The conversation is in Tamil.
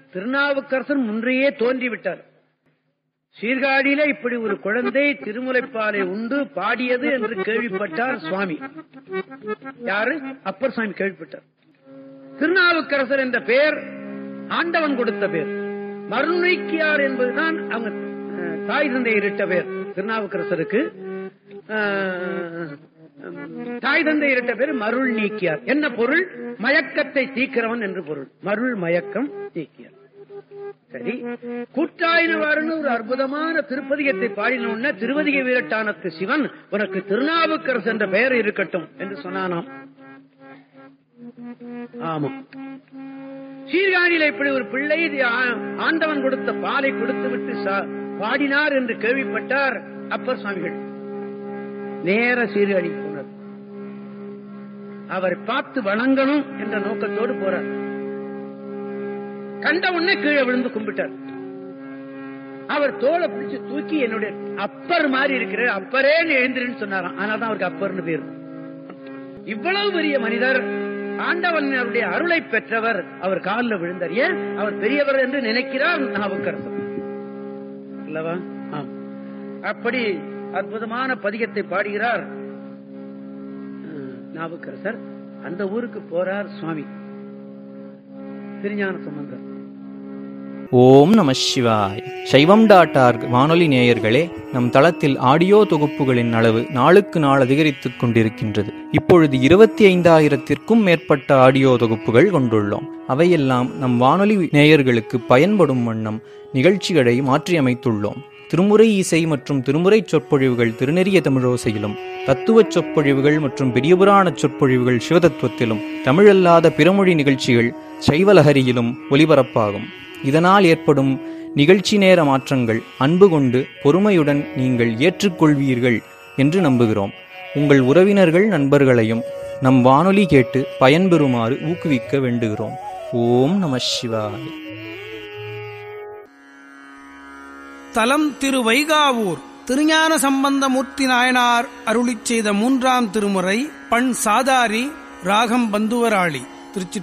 திருநாவுக்கரசர் முன்றையே தோன்றிவிட்டார் சீர்காழியில இப்படி ஒரு குழந்தை திருமுலைப்பாலை உண்டு பாடியது என்று கேள்விப்பட்டார் சுவாமி யாரு அப்பர் சுவாமி கேள்விப்பட்டார் திருநாவுக்கரசர் என்ற பெயர் ஆண்டவன் கொடுத்த பேர் மருநீக்கியார் என்பதுதான் அவங்க அஹ், தாய் தந்தையரிட்ட பேர் திருநாவுக்கரசருக்கு அஹ், தாய் தந்தையரிட்ட பேர் மருள் நீக்கியார் என்ன பொருள் மயக்கத்தை தீக்கிறவன் என்று பொருள் மருள் மயக்கம் நீக்கியார் சரி கூட்டாயினவாறுன்னு ஒரு அற்புதமான திருப்பதிகத்தை பாடின திருவதிக வீரட்டானத்து சிவன் உனக்கு திருநாவுக்கரசு என்ற பெயர் இருக்கட்டும் என்று சொன்னானாம் ஆமா சீர்காழியில இப்படி ஒரு பிள்ளை இது ஆ- ஆண்டவன் கொடுத்த பாலை கொடுத்து விட்டு சா- பாடினார் என்று கேள்விப்பட்டார் அப்பர் சுவாமிகள் நேர சீர்காழி போனார் அவரை பார்த்து வணங்கணும் என்ற நோக்கத்தோடு போறார் கண்ட உடனே கீழே விழுந்து கும்பிட்டார் அவர் தோலை பிடிச்சு தூக்கி என்னுடைய அப்பர் மாதிரி இருக்கிற அப்பரே எழுந்திருன்னு சொன்னாராம் ஆனால்தான் அவருக்கு அப்பர்னு பேர் இவ்வளவு பெரிய மனிதர் ஆண்டவனுடைய அருளை பெற்றவர் அவர் காலில் விழுந்தார் ஏன் அவர் பெரியவர் என்று நினைக்கிறார் நாவுக்கரசர் அல்லவா ஆம். அப்படி அற்புதமான பதிகத்தை பாடுகிறார் அஹ், நாவுக்கரசர் அந்த ஊருக்கு போறார் சுவாமி திருஞான சம்பந்தர் ஓம் நம சிவாய் சைவம் டாட் ஆர்க் வானொலி நேயர்களே நம் தளத்தில் ஆடியோ தொகுப்புகளின் அளவு நாளுக்கு நாள் அதிகரித்துக் கொண்டிருக்கின்றது இப்பொழுது இருபத்தி ஐந்தாயிரத்திற்கும் மேற்பட்ட ஆடியோ தொகுப்புகள் கொண்டுள்ளோம் அவையெல்லாம் நம் வானொலி நேயர்களுக்கு பயன்படும் வண்ணம் நிகழ்ச்சிகளை மாற்றியமைத்துள்ளோம் திருமுறை இசை மற்றும் திருமுறை சொற்பொழிவுகள் திருநெறிய தமிழோசையிலும் தத்துவச் சொற்பொழிவுகள் மற்றும் பெரியபுராணச் சொற்பொழிவுகள் சிவதத்துவத்திலும் தமிழல்லாத பிறமொழி நிகழ்ச்சிகள் சைவலஹரியிலும் ஒலிபரப்பாகும் இதனால் ஏற்படும் நிகழ்ச்சி நேர மாற்றங்கள் அன்பு கொண்டு பொறுமையுடன் நீங்கள் ஏற்றுக்கொள்வீர்கள் என்று நம்புகிறோம் உங்கள் உறவினர்கள் நண்பர்களையும் நம் வானொலி கேட்டு பயன்பெறுமாறு ஊக்குவிக்க வேண்டுகிறோம் ஓம் நம சிவாய தலம் திரு வைகாவூர் திருஞான சம்பந்தமூர்த்தி நாயனார் அருளிச் செய்த மூன்றாம் திருமுறை பண் சாதாரி ராகம் பந்துவராளி திருச்சி